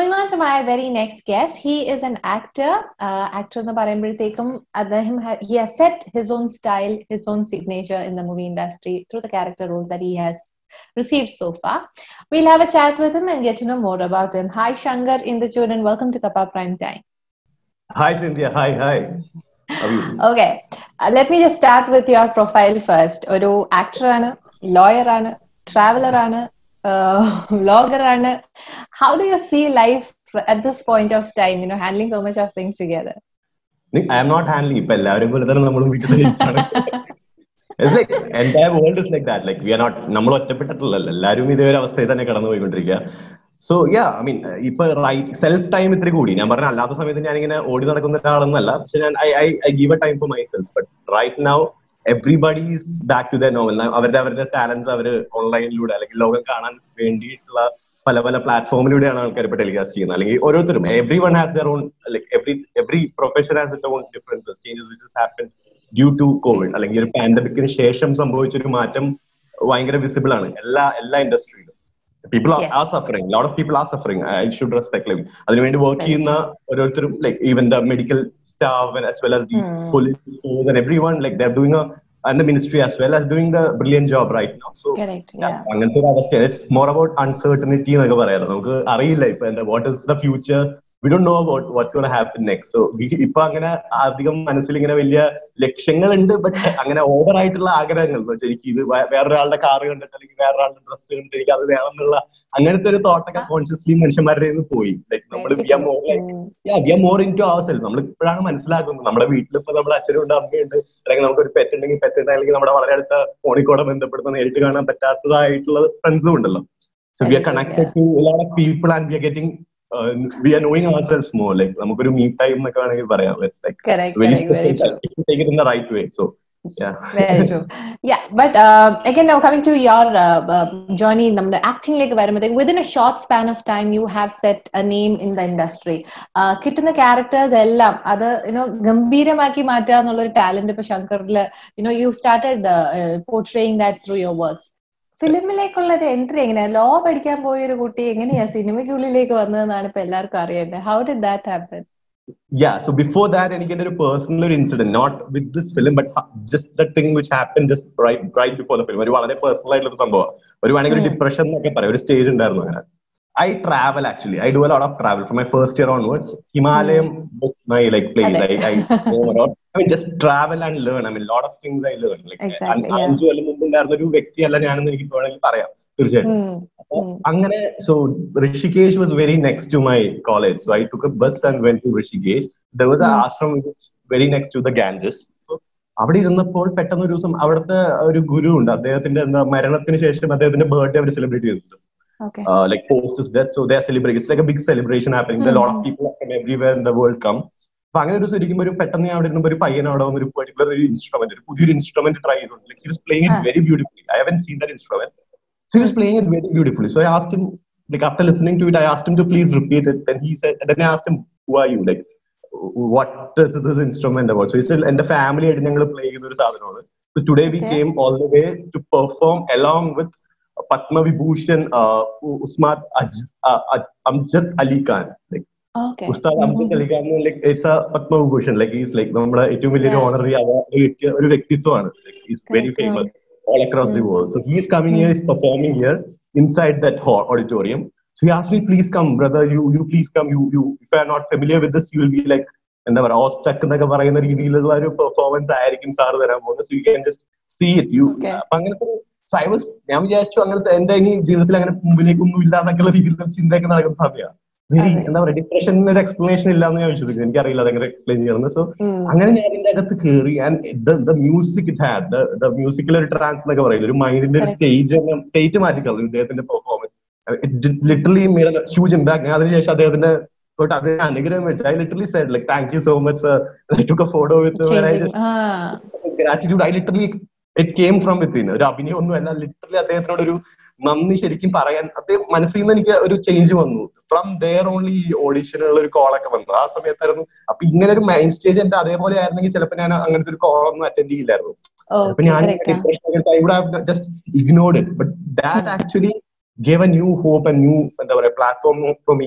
Moving on to my very next guest, he is an actor. Uh, actor എന്ന് പറയുമ്പോഴത്തേക്കും അദ്ദേഹം he has set his own style, his own signature in the movie industry through the character roles that he has received so far. We'll have a chat with him and get to know more about him. Hi, Shankar in the and welcome to Kappa Prime Time. Hi, Cynthia. Hi, hi. How are you? Okay, uh, let me just start with your profile first. ഒരു ആക്ടറാണ് lawyer ആണ് traveller ആണ് vlogger ആണ് how do you see life at this point of time you know handling so much of things together I am not handling ഇപ്പൊ എല്ലാവരും പോലെ തന്നെ നമ്മളും വീട്ടിൽ തന്നെ It's like entire world is like that. Like we are not നമ്മൾ ഒറ്റപ്പെട്ടിട്ടുള്ളല്ലോ എല്ലാവരും ഇതേ ഒരു അവസ്ഥയിൽ തന്നെ കടന്നു പോയിക്കൊണ്ടിരിക്കുക സോ യാ ഐ മീൻ ഇപ്പൊ റൈറ്റ് സെൽഫ് ടൈം ഇത്തിരി കൂടി ഞാൻ പറഞ്ഞ അല്ലാത്ത സമയത്ത് ഞാൻ ഇങ്ങനെ ഓടി നടക്കുന്ന ഒരാളെന്നല്ല പക്ഷെ ഞാൻ I I I give a time for myself but right now everybody is back to the normal അവരുടെ അവരുടെ ടാലൻസ് അവർ ഓൺലൈനിലൂടെ അല്ലെങ്കിൽ ലോകം കാണാൻ വേണ്ടിയിട്ടുള്ള പല പല പ്ലാറ്റ്ഫോമിലൂടെയാണ് ആൾക്കാർ ഇപ്പൊ ടെലികാസ്റ്റ് ചെയ്യുന്നത് അല്ലെങ്കിൽ ഓരോരുത്തരും everyone has their own like every every profession has it own differences changes which happen due to Covid അല്ലെങ്കിൽ ഒരു പാൻഡമിക്കിന് ശേഷം സംഭവിച്ചൊരു മാറ്റം ഭയങ്കര വിസിബിൾ ആണ് എല്ലാ എല്ലാ ഇൻഡസ്ട്രിയിലും people are suffering lot of people are suffering I should respect like അതിനുവേണ്ടി വർക്ക് ചെയ്യുന്ന ഓരോരുത്തരും like even the medical staff as well as the police and everyone like they're doing and the ministry as well as doing the brilliant job right now. So അങ്ങനത്തെ ഒരു അവസ്ഥയാണ് it's more about uncertainty എന്നൊക്കെ പറയാറ് നമുക്ക് അറിയില്ല ഇപ്പൊ എന്താ what is the future we ഡോ know about what's gonna happen next so ഇപ്പൊ അങ്ങനെ അധികം മനസ്സിൽ ഇങ്ങനെ വലിയ ലക്ഷ്യങ്ങളുണ്ട് ബട്ട് അങ്ങനെ ഓവർ ആയിട്ടുള്ള ആഗ്രഹങ്ങൾ എനിക്ക് ഇത് വേറൊരാളുടെ കാർ കണ്ടിട്ട് അല്ലെങ്കിൽ വേറൊരാളുടെ ഡ്രസ്സ് കണ്ടിട്ട് എനിക്ക് അത് വേണം എന്നുള്ള അങ്ങനത്തെ ഒരു തോട്ടൊക്കെ കോൺഷ്യസ്ലി മനുഷ്യന്മാരുടെ നിന്ന് പോയി ലൈക്ക് നമ്മൾ we are more we are more into ourself നമ്മൾ ഇപ്പോഴാണ് മനസ്സിലാക്കുന്നത് നമ്മുടെ വീട്ടിൽ ഇപ്പൊ നമ്മുടെ അച്ഛനുണ്ട് അമ്മയുണ്ട് അല്ലെങ്കിൽ നമുക്ക് ഒരു പെറ്റ് ഉണ്ടെങ്കിൽ പെറ്റ് ഉണ്ട് അല്ലെങ്കിൽ നമ്മുടെ വളരെ അടുത്ത ഫോണിൽ കൂടെ ബന്ധപ്പെടുന്ന നേരിട്ട് കാണാൻ പറ്റാത്തതായിട്ടുള്ള ഫ്രണ്ട്സും ഉണ്ടല്ലോ so we are connected to lot of people and we are getting we are knowing ourselves more like നമുക്കൊരു മീ ടൈം എന്നൊക്കെ വേണമെങ്കിൽ പറയാം take it in the right way so Yeah. Very true. Yeah, but uh, again, now coming to your uh, uh, journey, the acting like within a short span of time, you have set a name in the industry. കിട്ടുന്ന characters എല്ലാം അത് you know ഗംഭീരമാക്കി മാറ്റുക എന്നുള്ള ഒരു talent ഇപ്പൊ ശങ്കറിൽ you know you started portraying that through your words ഫിലിമിലേക്കുള്ള ഒരു എൻട്രി എങ്ങനെയാ ലോ പഠിക്കാൻ പോയ ഒരു കുട്ടി എങ്ങനെയാ സിനിമയ്ക്കുള്ളിലേക്ക് വന്നതെന്നാണ് ഇപ്പൊ എല്ലാവർക്കും അറിയേണ്ടത് how did that happen yeah so before that എനിക്ക് ഒരു personal incident not with this film but just the thing which happen just right right before the film ഒരു വളരെ പേഴ്സണൽ ആയിട്ടുള്ള ഒരു സംഭവം ഒരു വേണമെങ്കിൽ ഒരു ഡിപ്രഷൻ എന്നൊക്കെ പറയാം ഒരു സ്റ്റേജ് ഉണ്ടായിരുന്നു അങ്ങനെ I travel actually I do a lot of travel from my first year onwards Himalayam my like place I I I mean just travel and learn I mean lot of things I learn like അഞ്ചു കൊല്ലം മുമ്പ് ഉണ്ടായിരുന്ന ഒരു വ്യക്തിയല്ല ഞാനെന്ന് എനിക്ക് വേണമെങ്കിൽ പറയാം തീർച്ചയായിട്ടും അങ്ങനെ so Rishikesh was very next to my college so I took a bus and went to Rishikesh there was ashram very next to the Ganges അവിടെ ഇരുന്നപ്പോൾ പെട്ടെന്ന് ഒരു ദിവസം അവിടുത്തെ ഒരു ഗുരു ഉണ്ട് അദ്ദേഹത്തിന്റെ എന്താ മരണത്തിന് ശേഷം അദ്ദേഹത്തിന്റെ ബർത്ത്ഡേ അവർ സെലിബ്രേറ്റ് ചെയ്തിട്ടുണ്ട് like post his death so they celebrate it's like a big celebration happening lot of people from everywhere in the world come അപ്പൊ അങ്ങനെ ഒരു ഇരിക്കുമ്പോൾ ഒരു പെട്ടെന്ന് അവിടെ ഇരുന്നപ്പോൾ ഒരു പയ്യൻ അവിടെ വന്ന് ഒരു പെർട്ടിക്കുലർ ഒരു ഇൻസ്ട്രുമെന്റ് ഒരു പുതിയൊരു ഇൻസ്ട്രുമെന്റ് ട്രൈ ചെയ്തിട്ടുണ്ട് like he was playing it very beautifully I haven't seen that instrument So he was playing it very beautifully. So I asked him, like after listening to it, I asked him to please repeat it. Then he said, and then I asked him, who are you? Like, what is this instrument about? So he said, and the family had ഞങ്ങൾ play ചെയ്യുന്ന ഒരു സാധനമാണ്. So today we okay. came all the way to perform along with Padma Vibhushan uh, Usmat Aj, uh, Amjad Ali Khan. Like, Okay. Ustad Abdul Ali Khan like it's a Padma Vibhushan like is like നമ്മുടെ ഏറ്റവും വലിയൊരു honorary award കിട്ടിയ ഒരു വ്യക്തിത്വമാണ് like is very famous all across mm. the world. So he is coming mm. here, he's performing here inside that hall, auditorium. So he asked me, please come, brother, you you please come. You you if you are not familiar with this, you will be like എന്താ പറയുക ഓസ്റ്റക്ക് എന്നൊക്കെ പറയുന്ന രീതിയിലുള്ള ഒരു performance ആയിരിക്കും sir തരാൻ പോകുന്നത് so you can just see it you അപ്പൊ അങ്ങനത്തെ സോ ഐ വാസ് ഞാൻ വിചാരിച്ചു അങ്ങനത്തെ എന്റെ ഇനി ജീവിതത്തിൽ അങ്ങനെ മുമ്പിലേക്കൊന്നും ഇല്ല എന്നൊക്കെയുള്ള രീതിയിലുള്ള ചിന്തയൊക്കെ നടക്കുന്ന സമയമാണ് വെരി എന്താ പറയുക ഡിപ്രഷൻ ഒരു എക്സ്പ്ലനേഷൻ ഇല്ല എന്ന് ഞാൻ വിശ്വസിക്കുന്നു എനിക്കറിയില്ല അതെങ്ങനെ എക്സ്പ്ലെയിൻ ചെയ്യണമെന്ന് സോ അങ്ങനെ ഞാൻ ഇതിന്റെ അകത്ത് കയറി and music it had the musical ഒരു ട്രാൻസ് എന്നൊക്കെ പറയില്ല ഒരു മൈൻഡിന്റെ ഒരു സ്റ്റേജ് സ്റ്റേറ്റ് മാറ്റിക്കളഞ്ഞു ഇദ്ദേഹത്തിന്റെ performance literally made huge impact ഞാൻ അതിനുശേഷം അദ്ദേഹത്തിന്റെ തൊട്ട് അതേ അനുഗ്രഹം വെച്ച് I literally said like thank you so much I took a photo with gratitude I literally it came from within ഒരു അഭിനയം ഒന്നും അല്ല ലിറ്ററലി അദ്ദേഹത്തിനോട് ഒരു നന്ദി ശരിക്കും പറയാൻ അദ്ദേഹം മനസ്സിൽ നിന്ന് എനിക്ക് ഒരു ചേഞ്ച് വന്നു ഫ്രം ദയർ ഓൺലി ഓഡിഷനുള്ള ഒരു കോളൊക്കെ വന്നു ആ സമയത്തായിരുന്നു അപ്പൊ ഇങ്ങനെ ഒരു മൈൻഡ് സ്റ്റേജ് എന്റെ അതേപോലെ ആയിരുന്നെങ്കിൽ ചിലപ്പോൾ ഞാൻ അങ്ങനത്തെ ഒരു കോളൊന്നും അറ്റൻഡ് ചെയ്യില്ലായിരുന്നു അപ്പൊ ഞാൻ just ignored it but that actually gave a new hope a new എന്താ പറയാ platform for me to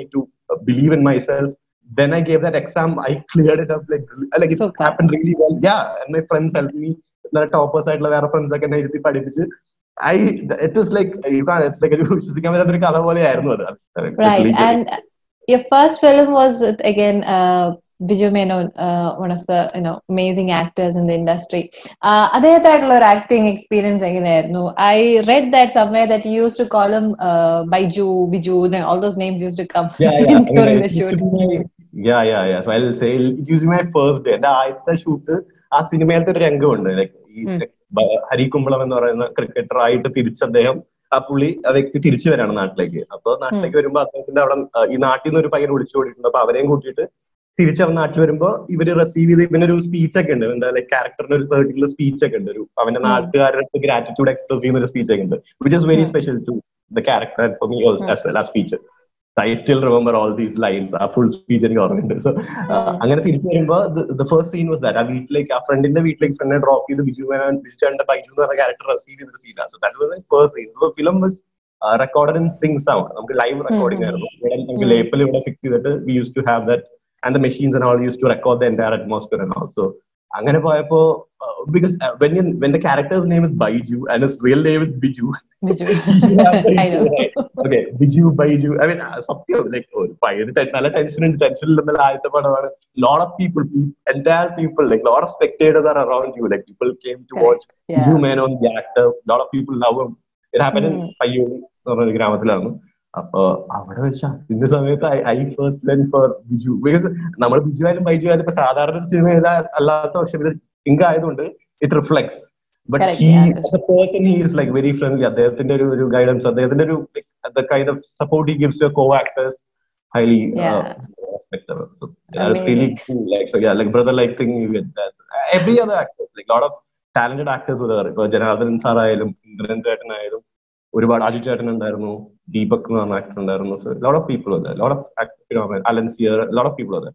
believe in myself. Then I gave that exam. I cleared it up like like it Super. happened really well. Yeah, and my friends helped me. The toppers ആയിട്ടുള്ള വേറെ friends ഒക്കെ എന്നെ ഇരുത്തി പഠിപ്പിച്ച് I it was like you can it's like ഒരു വിശ്വസിക്കാൻ പറ്റാത്തൊരു കഥ പോലെയായിരുന്നു അത് Right. And your first film was with again uh, Vijay Menon, uh, one of the you know amazing actors in the industry. Uh, അദ്ദേഹത്തായിട്ടുള്ള ഒരു acting experience എങ്ങനെയായിരുന്നു I read that somewhere that you used to call him uh, Baiju, Biju, and all those names used to come yeah, yeah. I mean, during it the used shoot. to be my- yeah, yeah, yeah. So I'll say it used to be my first day. എന്റെ ആദ്യത്തെ shoot ആ സിനിമയിലത്തെ ഒരു രംഗമുണ്ട് like ഈ ഉം. ബ- ഹരികുമ്പളം എന്ന് പറയുന്ന cricketer ആയിട്ട് തിരിച്ച് അദ്ദേഹം ആ പുള്ളി ആ വ്യക്തി തിരിച്ചു വരാണ് നാട്ടിലേക്ക് അപ്പൊ നാട്ടിലേക്ക് വരുമ്പോ അദ്ദേഹത്തിന്റെ അവിടെ ആ, ഈ നാട്ടിൽ നിന്ന് ഒരു പയ്യൻ വിളിച്ചു ഓടിയിട്ടുണ്ട് അപ്പൊ അവരെയും കൂട്ടിയിട്ട് തിരിച്ചവൻ നാട്ടിൽ വരുമ്പോ ഇവര് റിസീവ് ചെയ്ത് ഇവനൊരു സ്പീച്ച് ഒക്കെ ഉണ്ട് എന്താ ലൈക് ക്യാരക്ടറിന് ഒരു പെർട്ടിക്കുലർ സ്പീച്ച് ഒക്കെ ഉണ്ട് ഒരു അവന്റെ ഉം. നാട്ടുകാരുടെ ഗ്രാറ്റിറ്റ്യൂഡ് എക്സ്പ്രസ് ചെയ്യുന്ന ഒരു സ്പീച്ച് ഒക്കെ ഉണ്ട് which is very um. Special to the character for me um. As well ആ speech I still remember all these lines ആ ഫുൾ സ്പീച്ച് എനിക്ക് ഓർമ്മയുണ്ട് സോ അങ്ങനെ തിരിച്ചു വരുമ്പോ the first scene was that ആ വീട്ടിലേക്ക് ആ ഫ്രണ്ടിന്റെ വീട്ടിലേക്ക് ഫ്രണ്ടിനെ ഡ്രോപ്പ് ചെയ്ത് ബിജു മേനോൻ ബിജു ചേട്ടന്റെ ബൈജു എന്ന് പറഞ്ഞ ക്യാരക്ടർ റിസീവ് ചെയ്തൊരു സീനാണ് so that was first scene so film was recorded in sync sound നമുക്ക് ലൈവ് റെക്കോർഡിംഗ് ആയിരുന്നു ഇവിടെ നമുക്ക് ഉം. ലേപ്പിൽ ഇവിടെ ഫിക്സ് ചെയ്തിട്ട് we use to have that and the machines and all use to record the entire atmosphere and also അങ്ങനെ പോയപ്പോ because when when the character's name is Baiju and his real name is Biju Biju. You have to I know. Okay Biju Baiju I mean സത്യം like ഒരു ഭയങ്കര ടെ- നല്ല tension ഉണ്ട് tension ഇല്ലെന്നുള്ള ആദ്യത്തെ പടമാണ് lot of people entire people like lot of spectators are around you like people came to watch Yeah. Biju Menon the actor lot of people love it happen in Mm. Payyoli എന്ന് പറഞ്ഞ ഒരു ഗ്രാമത്തിലാണ് അപ്പൊ അവിടെ വെച്ചാ ഇന്ന സമയത്ത് I first went for Biju because നമ്മൾ ബിജു ആയാലും ബൈജു ആയാലും ഇപ്പൊ സാധാരണ ഒരു സിനിമ അല്ലാത്ത പക്ഷെ ഇത് സിങ്ക് ആയതുകൊണ്ട് it reflects but Correct, he yeah, as a person he is like very friendly അദ്ദേഹത്തിന്റെ ഒരു ഒരു ഗൈഡൻസ് അദ്ദേഹത്തിന്റെ ഒരു the kind of support he gives your co actors highly Yeah. uh, respectable. So yeah, it's Amazing. really cool. Like so, yeah, like brother like thing you get that. Every other actor, like lot of talented actors were there. ഇപ്പൊ Janardhan sir ആയാലും ഇന്ദ്രൻ ചേട്ടൻ ആയാലും ഒരുപാട് അജു ചേട്ടൻ ഉണ്ടായിരുന്നു ദീപക് എന്ന് പറഞ്ഞ actor ഉണ്ടായിരുന്നു so lot of people lot of Alan sear lot of people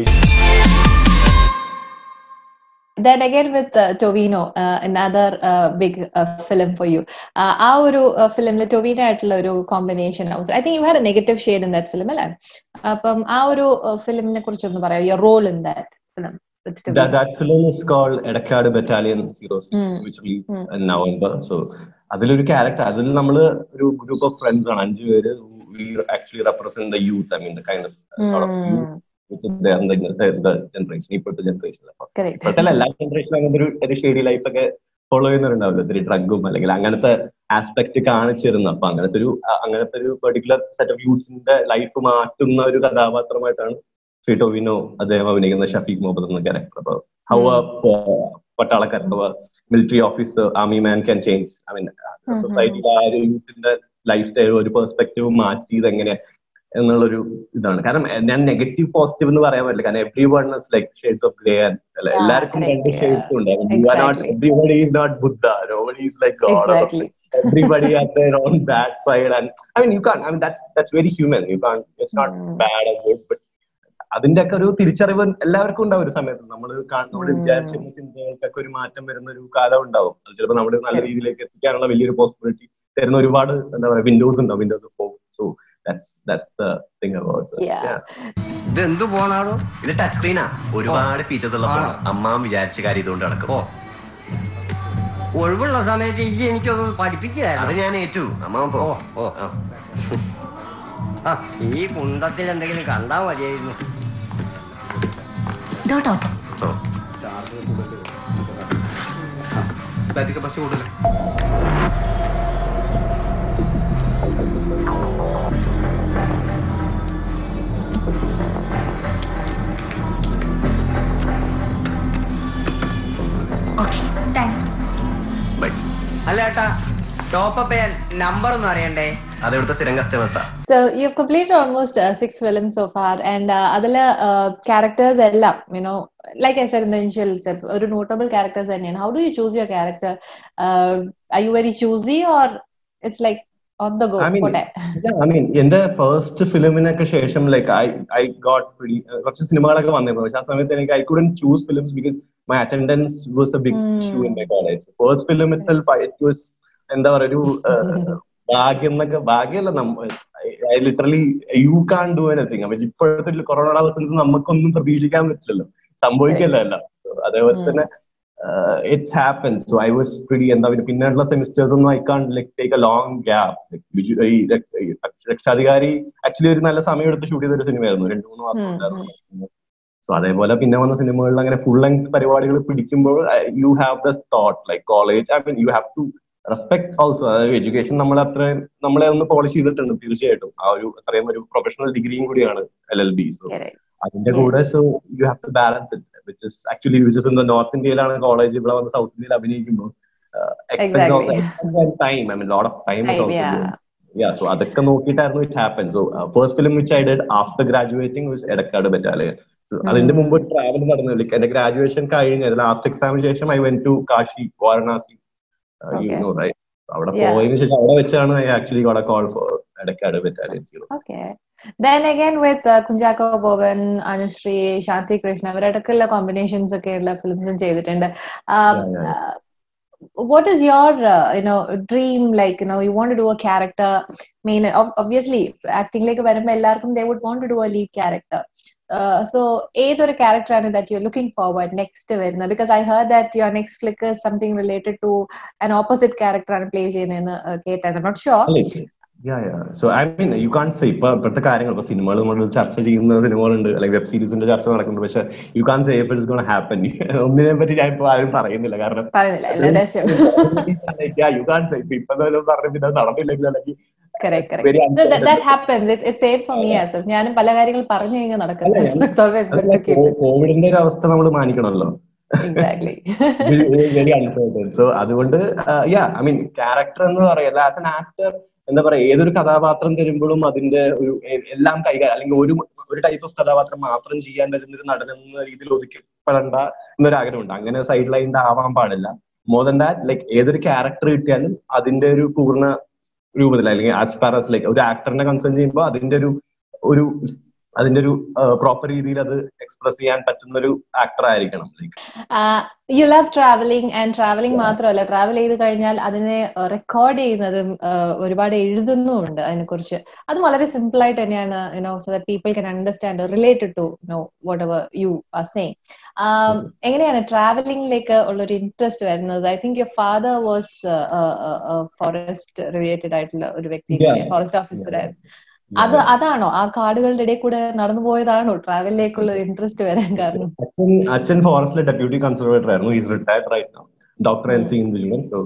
Then again with uh, Tovino, uh, another uh, big uh, film for you. Uh, ആ ഒരു ഫിലിമിൽ ടൊവിനോ ആയിട്ടുള്ള ഒരു combination I think you had a negative shade in that film അല്ലേ അപ്പം ആ ഒരു ഫിലിമിനെ കുറിച്ച് ഒന്ന് പറയാം your role in that film that, that film is called Edakad Battalion Heroes, Mm. which released Mm. in November. So അതിലൊരു character അതിൽ നമ്മൾ ഒരു ഗ്രൂപ്പ് ഓഫ് ഫ്രണ്ട്സ് ആണ് അഞ്ചു പേര് we actually represent the youth I mean the kind of generation ഇപ്പോഴത്തെ generation അപ്പൊ ഇപ്പോഴത്തെ എല്ലാ ജനറേഷനും അങ്ങനത്തെ ഒരു ഒരു ഷെയ്ഡി ലൈഫ് ഒക്കെ ഫോളോ ചെയ്യുന്നവരുണ്ടാവില്ല ഒത്തിരി ഡ്രഗും അല്ലെങ്കിൽ അങ്ങനത്തെ ആസ്പെക്ട് കാണിച്ചു തരുന്നു അപ്പൊ അങ്ങനത്തെ ഒരു അ- അങ്ങനത്തെ ഒരു പെർട്ടിക്കുലർ സെറ്റ് ഓഫ് യൂത്ത്സിന്റെ ലൈഫ് മാറ്റുന്ന ഒരു കഥാപാത്രമായിട്ടാണ് ശ്രീ ടോവിനോ അദ്ദേഹം അഭിനയിക്കുന്ന ഷഫീഖ് മുഹമ്മദ് എന്ന ക്യാരക്ടർ അപ്പൊ ഹൗ പട്ടാളക്കാരൻ military officer army man can change I mean um. സൊസൈറ്റിയിലെ ആ ഒരു യൂത്തിന്റെ ലൈഫ് സ്റ്റൈൽ ഒരു പെർസ്പെക്റ്റീവ് മാറ്റിയത് എങ്ങനെ എന്നുള്ളൊരു ഇതാണ് കാരണം ഞാൻ നെഗറ്റീവ് പോസിറ്റീവ് എന്ന് പറയാൻ പറ്റില്ല കാരണം everyone is like shades of grey Yeah, എല്ലാവർക്കും correct, രണ്ട് yeah. ഷെയ്ഡ്സ് ഉണ്ട് you are not Exactly. Everybody is not Buddha nobody is like god Exactly. everybody has their own bad side and i mean you can't i mean that's that's very human you can't it's not Mm. bad or good but അതിന്റെ ഒക്കെ ഒരു തിരിച്ചറിവ് എല്ലാവർക്കും ഉണ്ടാവും ഒരു സമയത്ത് നമ്മൾ നമ്മൾ Mm. വിചാരിച്ചിരുന്ന ചിന്തകൾക്കൊക്കെ ഒരു മാറ്റം വരുന്ന ഒരു കാലം ഉണ്ടാവും അത് ചിലപ്പോൾ നമ്മുടെ നല്ല രീതിയിലേക്ക് എത്തിക്കാനുള്ള വലിയൊരു പോസിബിലിറ്റി തരുന്ന ഒരുപാട് എന്താ പറയുക വിൻഡോസ് ഉണ്ടാവും windows of so that's that's the thing about Yeah. ഇത് എന്ത് പോണാടോ ഇത് ടച്ച് സ്ക്രീനാ ഒരുപാട് ഫീച്ചേഴ്സ് ഉള്ള ഫോൺ ആണോ? അമ്മാൻ വിചാരിച്ച കാര്യം ഇതുകൊണ്ട് നടക്കും ഓ ഒഴിവുള്ള സമയത്ത് ഈ എനിക്കൊന്ന് പഠിപ്പിച്ചു അത് തരണം ഞാൻ ഏറ്റു അമ്മാവൻ പോ ഓ ഓ ആ. ആ ഈ കുണ്ടത്തിൽ എന്തെങ്കിലും കണ്ടാ മതിയായിരുന്നു ഇതോട്ടോട്ടോ ഓ. ബാറ്ററി കപ്പാസിറ്റി കൂടുതൽ ഓക്കെ താങ്ക്സ് ബൈ അല്ല ഏട്ടാ ടോപ്പ് അപ്പ് ചെയ്യാൻ നമ്പർ ഒന്നും അറിയണ്ടേ അത് ഇവിടുത്തെ സ്ഥിരം കസ്റ്റമേഴ്സാ So you've completed almost uh, six films so far, and uh, അതില് uh, characters എല്ലാം you know like I said in the initial itself, ഒരു notable characters തന്നെയാണ്. How do you choose your character? Uh, are you very choosy or it's like on the go? I mean, പോട്ടെ. Yeah, I mean, എന്റെ first ഫിലിമിനൊക്കെ ശേഷം like I I got കുറച്ച് സിനിമകളൊക്കെ വന്നപ്പോൾ പക്ഷെ ആ സമയത്ത് എനിക്ക് I couldn't choose films because my attendance was a big Hmm. Issue in my college first film itself it was എന്താ പറയുക ഒരു uh, ഭാഗ്യം എന്നൊക്കെ ഭാഗ്യമല്ല നമ്മ I literally you can't do anything അപ്പൊ ഇപ്പോഴത്തെ ഒരു കൊറോണ അവസരത്തിൽ നമുക്കൊന്നും പ്രതീക്ഷിക്കാൻ പറ്റില്ലല്ലോ സംഭവിക്കല്ല അല്ല അതേപോലെ ഉം. തന്നെ it's happen so I was pretty എന്താ പറയുക പിന്നെയുള്ള സെമിസ്റ്റേഴ്സ് ഒന്നും I can't like take a long gap ഈ രക്ഷ- ഈ രക്ഷാധികാരി ആക്ച്വലി ഒരു നല്ല സമയം എടുത്ത് ഷൂട്ട് ചെയ്ത ഒരു സിനിമയായിരുന്നു രണ്ടു മൂന്ന് മാസം ഉം, ഉണ്ടായിരുന്നു സോ അതേപോലെ പിന്നെ വന്ന സിനിമകളിൽ അങ്ങനെ ഫുൾ ലെങ്ത് പരിപാടികൾ പിടിക്കുമ്പോൾ you have the thought like college I mean you have to respect also അതായത് എഡ്യൂക്കേഷൻ നമ്മളെ അത്രയും നമ്മളെ ഒന്ന് പോളിഷ് ചെയ്തിട്ടുണ്ട് തീർച്ചയായിട്ടും ആ ഒരു അത്രയും ഒരു പ്രൊഫഷണൽ ഡിഗ്രിയും കൂടിയാണ് L L B so Correct. അതിന്റെ Yes. കൂടെ so you have to balance it which is actually which is in the north ഇന്ത്യയിലാണ് കോളേജ് ഇവിടെ വന്ന് സൗത്ത് ഇന്ത്യയിൽ അഭിനയിക്കുമ്പോൾ Exactly. Time I mean lot of time Time, yeah. Yeah so അതൊക്കെ നോക്കിയിട്ടായിരുന്നു it happen so first film which I did after graduating was Edakkad battalion അതിന്റെ Mm. മുമ്പ് travel നടന്നു ലൈക്ക് എന്റെ ഗ്രാജുവേഷൻ കഴിഞ്ഞ ലാസ്റ്റ് എക്സാമിന് ശേഷം I went to Kashi Varanasi Okay. Right അവിടെ Yeah. പോയതിനു ശേഷം അവിടെ വെച്ചാണ് I actually got call for Edakkad battalion Okay. Then again with uh, Kunchacko Boban Anusree Shanthi Krishna അവരടക്കമുള്ള കോമ്പിനേഷൻസ് ഒക്കെ ഉള്ള ഫിലിംസും ചെയ്തിട്ടുണ്ട് Um, Yeah, yeah. uh, what is your uh, you know dream like you know you want to do a character main ob- obviously acting like വരുമ്പോ എല്ലാവർക്കും they would want to do a lead character uh, so ഏതൊരു character ആണ് that you're looking forward next വരുന്നത് because I heard that your next flick is something related to an opposite character ആണ് play ചെയ്യുന്നതെന്ന് uh, കേട്ടാണ് I'm not sure so I mean you can say ഇപ്പൊ ഇപ്പോഴത്തെ കാര്യങ്ങൾ ഇപ്പൊ സിനിമകൾ നമ്മൾ ചർച്ച ചെയ്യുന്ന സിനിമകളുണ്ട് അല്ലെങ്കിൽ വെബ് സീരീസിന്റെ ചർച്ച നടക്കുന്നുണ്ട് പക്ഷെ you can say if it's gonna happen ഒന്നിനെ പറ്റി ഞാൻ ഇപ്പൊ ആരും പറയുന്നില്ല കാരണം പറയുന്നില്ല എല്ലാ രഹസ്യം യു കാൺ സേ ഇപ്പൊ ഇപ്പൊ എന്തായാലും പറഞ്ഞു പിന്നെ അത് നടന്നില്ലെങ്കിൽ അല്ലെങ്കിൽ correct correct very No, that, uncertain. that happens it, it's same for me as well ഞാനും പല കാര്യങ്ങൾ പറഞ്ഞു കഴിഞ്ഞാൽ നടക്കുന്നത് അല്ല, So it's always good to keep it കോവിഡിന്റെ ഒരു അവസ്ഥ നമ്മൾ മാനിക്കണമല്ലോ exactly വെരി അൺസർട്ടൻ സോ അതുകൊണ്ട് യാ ഐ മീൻ ക്യാരക്ടർ എന്ന് പറയല്ല ആസ് എൻ ആക്ടർ എന്താ പറയാ ഏതൊരു കഥാപാത്രം തരുമ്പോഴും അതിന്റെ ഒരു എ- എല്ലാം കൈകാര്യം അല്ലെങ്കിൽ ഒരു ഒരു ടൈപ്പ് ഓഫ് കഥാപാത്രം മാത്രം ചെയ്യാൻ പറ്റുന്ന ഒരു നടൻ എന്ന രീതിയിൽ ഒതുക്കപ്പെടേണ്ട എന്നൊരു ആഗ്രഹമുണ്ട് അങ്ങനെ സൈഡ് ലൈൻഡ് ആവാൻ പാടില്ല മോർ ദൻ ദാറ്റ് ലൈക്ക് ഏതൊരു ക്യാരക്ടർ കിട്ടിയാലും അതിന്റെ ഒരു പൂർണ്ണ രൂപത്തിൽ അല്ലെങ്കിൽ ആസ് ഫാർ ആസ് ലൈക്ക് ഒരു ആക്ടറിനെ കൺസേൺ ചെയ്യുമ്പോൾ അതിന്റെ ഒരു ഒരു അതിന്റെ ഒരു പ്രോപ്പർ രീതിയിൽ അത് എക്സ്പ്രസ് ചെയ്യാൻ പറ്റുന്ന ഒരു ആക്ടർ ആയിരിക്കണം like you love travelling and travelling മാത്രമല്ല ട്രാവൽ ചെയ്ത് കഴിഞ്ഞാൽ അതിനെ റെക്കോർഡ് ചെയ്യുന്നതും uh, ഒരുപാട് എഴുതുന്നുമുണ്ട് അതിനെക്കുറിച്ച് അത് വളരെ സിമ്പിൾ ആയിട്ട് തന്നെയാണ് you know so that people can understand related to no whatever you are saying എങ്ങനെയാണ് ട്രാവലിംഗിലേക്ക് ഉള്ളൊരു ഇൻട്രസ്റ്റ് വരുന്നത് I think your father was forest related ആയിട്ടുള്ള ഒരു വ്യക്തി Yeah. ഫോറസ്റ്റ് ഓഫീസറായിരുന്നു അത് അതാണോ ആ കാടുകളുടെ ഇടയിൽ കൂടെ നടന്നു പോയതാണോ ട്രാവലിലേക്കുള്ള ഇൻട്രസ്റ്റ് വരാൻ കാരണം അച്ഛൻ അച്ഛൻ ഫോറസ്റ്റിലെ ഡെപ്യൂട്ടി കൺസർവേറ്റർ ആയിരുന്നു is retired right no doctor N C individual so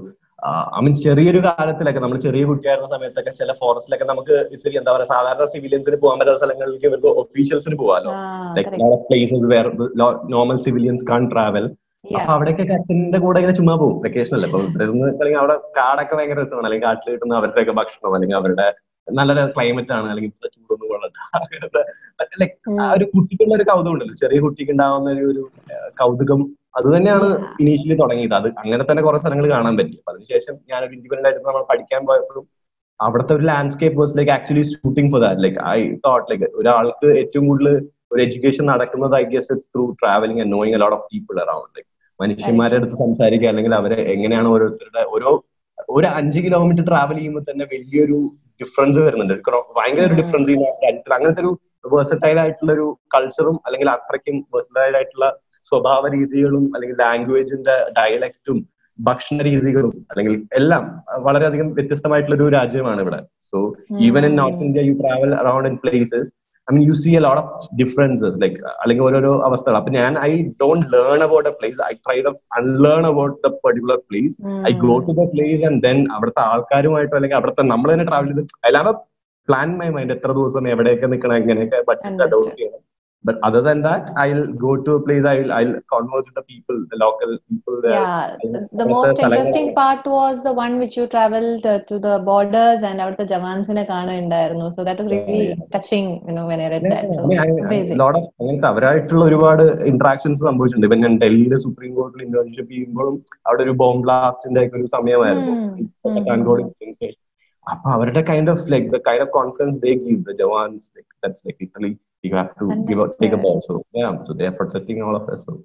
I mean ചെറിയൊരു കാലത്തിലൊക്കെ നമ്മൾ ചെറിയ കുട്ടിയായിരുന്ന സമയത്തൊക്കെ ചില ഫോറസ്റ്റിലൊക്കെ നമുക്ക് ഇത്തിരി എന്താ പറയാ സാധാരണ സിവിലിയൻസിന് പോകാൻ പറ്റാത്ത സ്ഥലങ്ങളിലേക്ക് ഇവർക്ക് ഒഫീഷ്യൽസിന് പോകാമല്ലോ like places where normal civilians can travel അപ്പൊ അവിടേക്കൊക്കെ അച്ഛന്റെ കൂടെ ഇങ്ങനെ ചുമ്മാ പോകും വെക്കേഷൻ അല്ലേ അപ്പൊ ഇവിടെ ഇരുന്ന് അല്ലെങ്കിൽ അവിടെ കാടൊക്കെ ഭയങ്കര രസമാണ് അല്ലെങ്കിൽ കാട്ടിൽ കിട്ടുന്ന അവരുടെയൊക്കെ ഭക്ഷണം അല്ലെങ്കിൽ അവരുടെ നല്ല ക്ലൈമറ്റ് ആണ് അല്ലെങ്കിൽ ഇപ്പോഴത്തെ ചൂടൊന്നും കൊള്ളണ്ട അങ്ങനത്തെ ലൈക് ആ ഒരു കുട്ടിക്കുള്ള ഒരു കൗതുകം ഉണ്ടല്ലോ ചെറിയ കുട്ടിക്ക് ഉണ്ടാവുന്ന ഒരു ഒരു ആ, കൗതുകം അത് തന്നെയാണ് ഇനീഷ്യലി തുടങ്ങിയത് അത് അങ്ങനെ തന്നെ കുറെ സ്ഥലങ്ങൾ കാണാൻ പറ്റി അപ്പൊ അതിനുശേഷം ഞാനൊരു ഇൻഡിപെൻഡന്റ് ആയിട്ട് നമ്മൾ പഠിക്കാൻ പോയപ്പോഴും അവിടുത്തെ ഒരു landscape was like actually shooting for that like I thought like ഒരാൾക്ക് ഏറ്റവും കൂടുതൽ ഒരു എഡ്യൂക്കേഷൻ നടക്കുന്നത് I guess it's through travelling and knowing a lot of people around like മനുഷ്യന്മാരുടെ അടുത്ത് സംസാരിക്കുക അല്ലെങ്കിൽ അവരെ എങ്ങനെയാണ് ഓരോരുത്തരുടെ ഓരോ ഒരു അഞ്ച് കിലോമീറ്റർ ട്രാവൽ ചെയ്യുമ്പോൾ തന്നെ വലിയൊരു ഡിഫറൻസ് വരുന്നുണ്ട് ഒരു ക്രോ- ഭയങ്കര ഒരു ഉം. ഡിഫറൻസ് ഈ രാജ്യത്തിൽ അങ്ങനത്തെ ഒരു വേഴ്സറ്റൈൽ ആയിട്ടുള്ള ഒരു കൾച്ചറും അല്ലെങ്കിൽ അത്രയ്ക്കും വേഴ്സറ്റൈൽ ആയിട്ടുള്ള സ്വഭാവ രീതികളും അല്ലെങ്കിൽ ലാംഗ്വേജിന്റെ ഡയലക്റ്റും ഭക്ഷണ രീതികളും അല്ലെങ്കിൽ എല്ലാം വളരെയധികം വ്യത്യസ്തമായിട്ടുള്ള ഒരു രാജ്യമാണ് ഇവിടെ so even in north India you travel around in places I mean you see a lot of differences like അല്ലെങ്കിൽ ഓരോരോ അവസ്ഥകൾ അപ്പൊ ഞാൻ I don't learn about a place I try to unlearn about the particular place I go to the place and then അവിടുത്തെ ആൾക്കാരുമായിട്ടോ അല്ലെങ്കിൽ അവിടുത്തെ നമ്മൾ തന്നെ ട്രാവൽ ചെയ്ത് I have a plan my mind എത്ര ദിവസം എവിടെയൊക്കെ നിൽക്കണം എങ്ങനെയൊക്കെ ബഡ്ജറ്റ് Understood. അഡോപ്റ്റ് ചെയ്യണം but other than that I go to a place I I converse with the people the local people Yeah, the, the അവിടുത്തെ most സ്ഥലങ്ങൾ- interesting part was the one which you traveled uh, to the borders and അവിടുത്തെ ജവാൻസിനെ കാണുന്നുണ്ടായിരുന്നു so that was really Yeah, yeah. touching you know when I read that so amazing lot of അങ്ങനത്തെ അവരായിട്ടുള്ള ഒരുപാട് interactions സംഭവിച്ചിട്ടുണ്ട് ഇപ്പൊ ഞാൻ ഡൽഹിയിലെ സുപ്രീം കോർട്ടിൽ ഇന്റേൺഷിപ്പ് ചെയ്യുമ്പോഴും അവിടെ ഒരു ബോംബ് ബ്ലാസ്റ്റിന്റെ ഒക്കെ ഒരു സമയമായിരുന്നു ഉം, ഉം, പത്താൻകോട് ഇൻസിഡന്റ് അപ്പൊ അവരുടെ kind of like the kind of confidence they give the jawans like that's like literally you have to give take a ball so yeah so they are protecting all of us so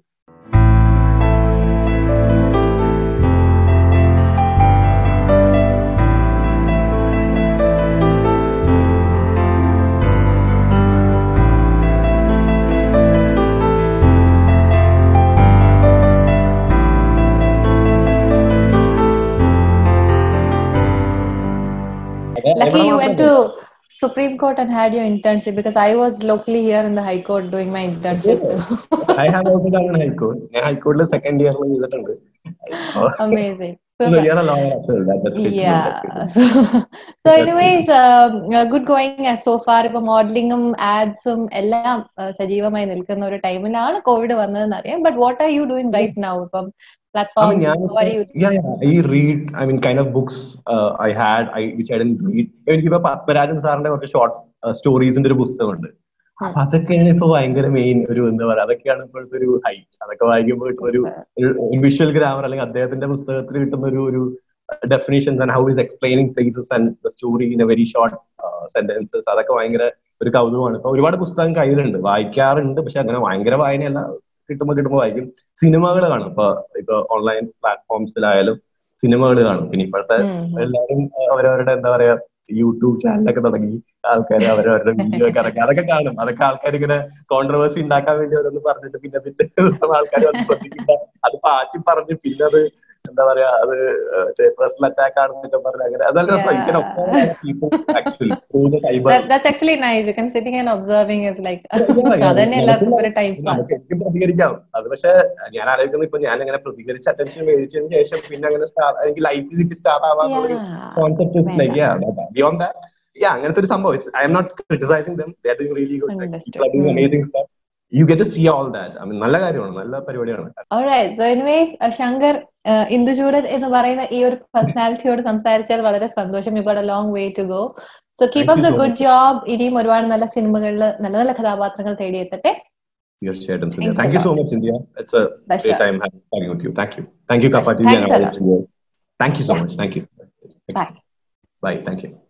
lucky you എവിടെ went to Supreme Court and had your internship because I was locally here in the High Court doing my internship. I have also done high court ഞാൻ ഹൈക്കോർട്ടിൽ second ഇയറിൽ ചെയ്തിട്ടുണ്ട് Amazing. So, Super. you're a lawyer as well. That, that's good. to know. Yeah. That's good. So, so anyways, um, uh, good going as so far. ഇപ്പൊ മോഡലിംഗും ആഡ്സും എല്ലാം uh, സജീവമായി നിൽക്കുന്ന ഒരു ടൈമിലാണ് കോവിഡ് വന്നതെന്ന് അറിയാം but what are you doing right now ഇപ്പം I platform mean, yeah, yeah, yeah. I read. I mean, kind of books uh, I had, I which I didn't read. എനിക്കിപ്പോ പത്മരാജൻ സാറിന്റെ കുറച്ച് ഷോർട്ട് സ്റ്റോറീസിന്റെ ഒരു പുസ്തകമുണ്ട് അപ്പൊ അതൊക്കെയാണ് ഇപ്പൊ ഭയങ്കര മെയിൻ ഒരു എന്താ പറയാ അതൊക്കെയാണ് ഇപ്പോഴത്തെ ഒരു ഹൈറ്റ് അതൊക്കെ വായിക്കുമ്പോൾ ഇപ്പൊ ഒരു വിഷ്വൽ ഗ്രാമർ അല്ലെങ്കിൽ അദ്ദേഹത്തിന്റെ പുസ്തകത്തിൽ കിട്ടുന്ന ഒരു ഒരു definitions and how is explaining places and the story in a very short sentences അതൊക്കെ ഭയങ്കര ഒരു കൗതുകമാണ് ഇപ്പൊ ഒരുപാട് പുസ്തകം കയ്യിലുണ്ട് വായിക്കാറുണ്ട് പക്ഷെ അങ്ങനെ ഭയങ്കര വായനയല്ല കിട്ടുമ്പോ കിട്ടുമ്പോ വായിക്കും സിനിമകൾ കാണും ഇപ്പൊ ഇപ്പൊ ഓൺലൈൻ പ്ലാറ്റ്ഫോംസിലായാലും സിനിമകൾ കാണും പിന്നെ ഇപ്പോഴത്തെ എല്ലാവരും അവരവരുടെ എന്താ പറയാ യൂട്യൂബ് ചാനലൊക്കെ തുടങ്ങി ആൾക്കാർ അവരവരുടെ വീഡിയോ ഒക്കെ ഇറക്കി അതൊക്കെ കാണും അതൊക്കെ ആൾക്കാർ ഇങ്ങനെ കോൺട്രവേഴ്സി ഉണ്ടാക്കാൻ വേണ്ടി ഓരോന്ന് പറഞ്ഞിട്ട് പിന്നെ പിറ്റേ ദിവസം ആൾക്കാർ അത് ശ്രദ്ധിക്കില്ല അത് പാറ്റി പറഞ്ഞ് പിന്നെ അത് എന്താ പറയാ അത് പേഴ്സണൽ അറ്റാക്ക് ആണെന്നൊക്കെ പറഞ്ഞ് അങ്ങനെ അതല്ല രസം ഇങ്ങനെ actually cyber That, that's actually nice. You can sitting and observing is like അതന്നെ എല്ലാവർക്കും ഒരു ടൈം പാസ് നമുക്ക് എനിക്ക് പ്രതികരിക്കാം അത് പക്ഷെ ഞാൻ ആലോചിക്കുന്നത് ഇപ്പൊ ഞാൻ അങ്ങനെ പ്രതികരിച്ച് അറ്റൻഷൻ മേടിച്ചതിന് ശേഷം പിന്നെ അങ്ങനെ സ്റ്റാർട്ട് എനിക്ക് ലൈഫ് കിട്ടി സ്റ്റാർട്ട് ആവാന്നുള്ളൊരു concept is like beyond that yeah അങ്ങനത്തെ ഒരു സംഭവം I'm not criticising them they are doing really good Understood. People are doing amazing stuff you get to see all that I mean നല്ല കാര്യമാണ് നല്ല പരിപാടിയാണ് Alright. So anyways, uh, Shankar uh, Induchoodan എന്ന് പറയുന്ന ഈ ഒരു പേഴ്സണാലിറ്റിയോട് സംസാരിച്ചാൽ വളരെ സന്തോഷം you got a long way to go so keep Thank up you the so good much. Job ഇനിയും ഒരുപാട് നല്ല സിനിമകളിൽ നല്ല നല്ല കഥാപാത്രങ്ങൾ തേടിയെത്തട്ടെ തീർച്ചയായിട്ടും Thanks thank a you so lot. Much India it's a That's great sure. time having with you thank you thank you That's kapati sure. Thanks a lot. thank you so Yeah. much thank you Bye. bye thank you